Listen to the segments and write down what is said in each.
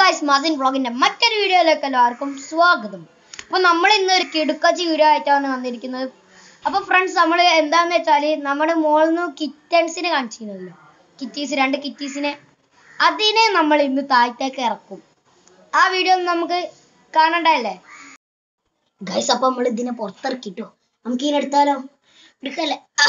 Guys Mazin വ്ളോഗിന്റെ മറ്റൊരു വീഡിയോയിലേക്ക് എല്ലാവർക്കും സ്വാഗതം അപ്പൊ നമ്മൾ ഇന്ന് ഒരു കിടുക്കച്ചി വീഡിയോ ആയിട്ടാണ് വന്നിരിക്കുന്നത് അപ്പൊ ഫ്രണ്ട്സ് നമ്മൾ എന്താന്ന് വെച്ചാല് നമ്മുടെ മോളിൽ നിന്ന് കിറ്റൻസിനെ കാണിച്ചിരുന്നല്ലോ കിറ്റീസ് രണ്ട് കിറ്റീസിനെ അതിനെ നമ്മൾ ഇന്ന് താഴത്തേക്ക് ഇറക്കും ആ വീഡിയോ നമുക്ക് കാണണ്ടല്ലേ ഗൈസ് അപ്പൊ നമ്മൾ ഇതിനെ പുറത്തിറക്കിട്ടോ നമുക്ക് ഇതിനെ എടുത്താലോ എടുക്കല്ലേ ആ.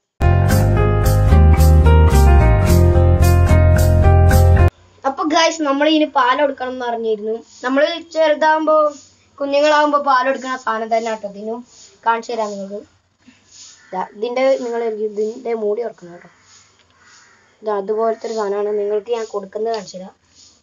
അപ്പൊ ഗൈസ് നമ്മൾ ഇതിന് പാൽ കൊടുക്കണം എന്ന് പറഞ്ഞിരുന്നു നമ്മൾ ചെറുതാകുമ്പോ കുഞ്ഞുങ്ങളാകുമ്പോ പാൽ കൊടുക്കുന്ന സാധനം തന്നെ കേട്ടോ ഇതിനും കാണിച്ചു തരാം നിങ്ങൾക്ക് ദാ ഇതിന്റെ നിങ്ങൾ ഇതിന്റെ മൂടി തുറക്കണം കേട്ടോ ഇത് അതുപോലത്തെ ഒരു സാധനമാണ് നിങ്ങൾക്ക് ഞാൻ കൊടുക്കുന്നത് കാണിച്ചു തരാം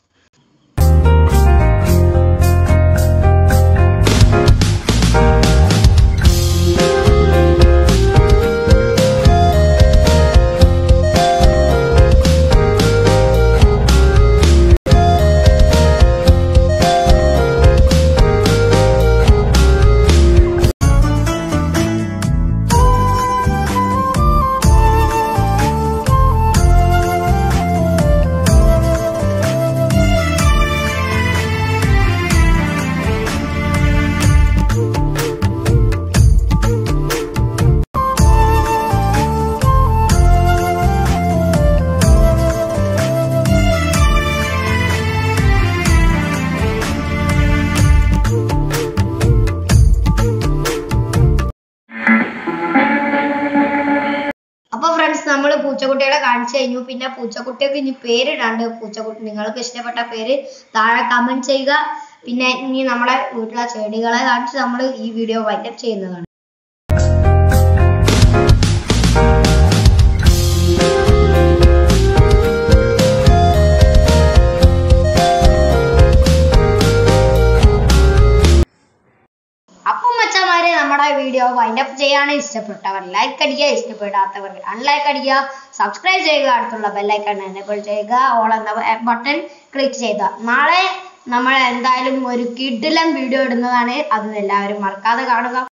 അപ്പൊ ഫ്രണ്ട്സ് നമ്മൾ പൂച്ചക്കുട്ടികളെ കാണിച്ചു കഴിഞ്ഞു പിന്നെ പൂച്ചക്കുട്ടികൾക്ക് ഇനി പേരിടാണ്ട് പൂച്ചക്കുട്ടി നിങ്ങൾക്ക് ഇഷ്ടപ്പെട്ട പേര് താഴെ കമന്റ് ചെയ്യുക പിന്നെ ഇനി നമ്മളെ വീട്ടിലെ ചെടികളെ കാണിച്ച് നമ്മൾ ഈ വീഡിയോ വൈൻഡപ്പ് ചെയ്യുന്നതാണ് അപ്പം മച്ചന്മാരെ നമ്മുടെ വീഡിയോ വൈൻഡപ്പ് ചെയ്യാണ് ഇഷ്ടപ്പെട്ടവർ ലൈക്ക് അടിക്കുക ഇഷ്ടപ്പെടാത്തവർ അൺലൈക്ക് അടിക്കുക സബ്സ്ക്രൈബ് ചെയ്യുക അടുത്തുള്ള ബെല്ലൈക്കൺ എനേബിൾ ചെയ്യുക ഓൾ എന്ന ബട്ടൺ ക്ലിക്ക് ചെയ്യുക നാളെ നമ്മൾ എന്തായാലും ഒരു കിഡിലൻ വീഡിയോ ഇടുന്നതാണ് അത് എല്ലാവരും മറക്കാതെ കാണുക